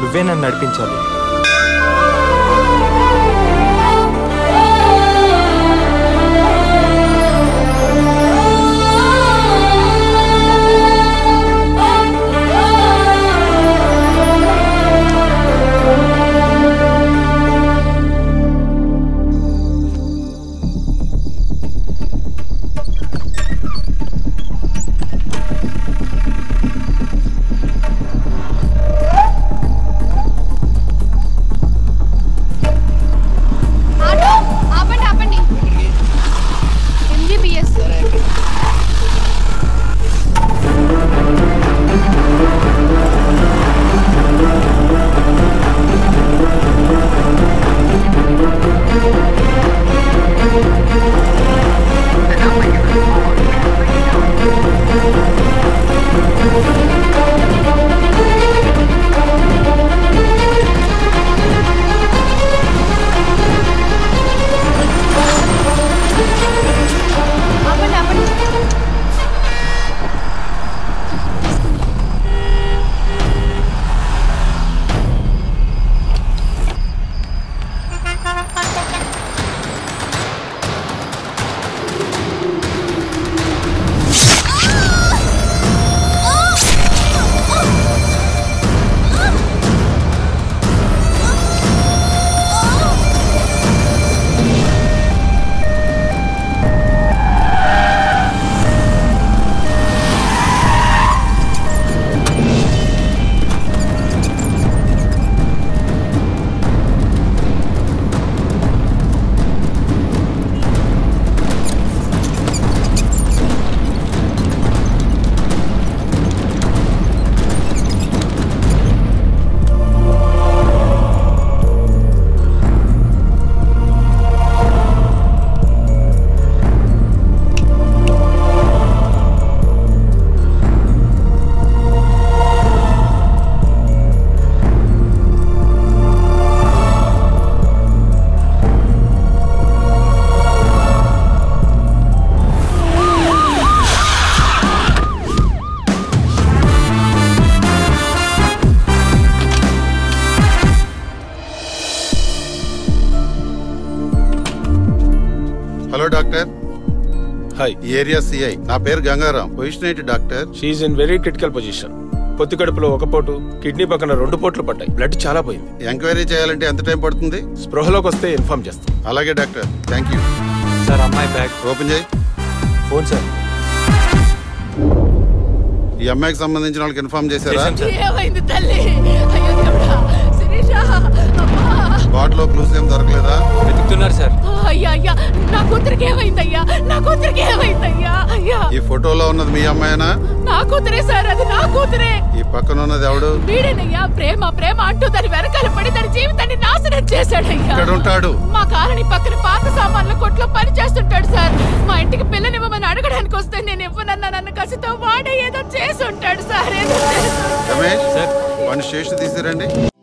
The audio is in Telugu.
నువ్వే నన్ను నడిపించాలి ఆటో ఆపండి ఆపండి ఎంజీబీఎస్ ఆపండి ఆపండి హలో డాక్టర్ హాయ్ ఈ ఏరియా సిఐ నా పేరు గంగారాం పొజిషన్ ఏంటి doctor she in very critical position పొత్తి కడుపులో ఒక పోటు కిడ్నీ పక్కన రెండు పోట్లు పడ్డాయి బ్లడ్ చాలా పోయింది ఎంక్వైరీ చేయాలంటే ఎంత టైం పడుతుంది స్పృహలోకి వస్తే ఇన్ఫార్మ్ చేస్తాం అలాగే డాక్టర్ థ్యాంక్ యూ సార్ అమ్మాయి బ్యాగ్ ఓపెన్ చేయి ఫోన్ సార్ ఈ అమ్మాయికి సంబంధించిన వాళ్ళకి ఇన్ఫార్మ్ చేశారా చేశాం సార్ ఏమైంది తల్లి అయ్యో దేవుడా శిరీష అమ్మా బాట్లో క్లూస్ ఏం దొరకలేదా వెతుకుతున్నారు సార్ అయ్యా అయ్యా నా కూతురికి ఏమైందయ్యా నా కూతురికి ఏమైందయ్యా అయ్యా ఈ ఫోటోలో ఉన్నది మీ అమ్మాయినా నా కూతురే సార్ అది నా కూతురే ఈ పక్కన ఉన్నది ఎవడు వీడేనయ్యా ప్రేమ ప్రేమ అంటూ దాని వెనకాల పడి దాని జీవితాన్ని నాశనం చేశాడయ్యా ఇక్కడ ఉంటాడు మా కాలనీ పక్కన పాత సామాన్ల కొట్లో పని చేస్తుంటాడు సార్ మా ఇంటికి పిల్లనివ్వమని అడగడానికి వస్తే నేను ఇవ్వనన్నా నన్ను కసితో వాడే ఏదో చేసి ఉంటాడు సార్ ఏదో చేసి రమేష్ సార్ వాడిని స్టేషన్ తీసుకురండి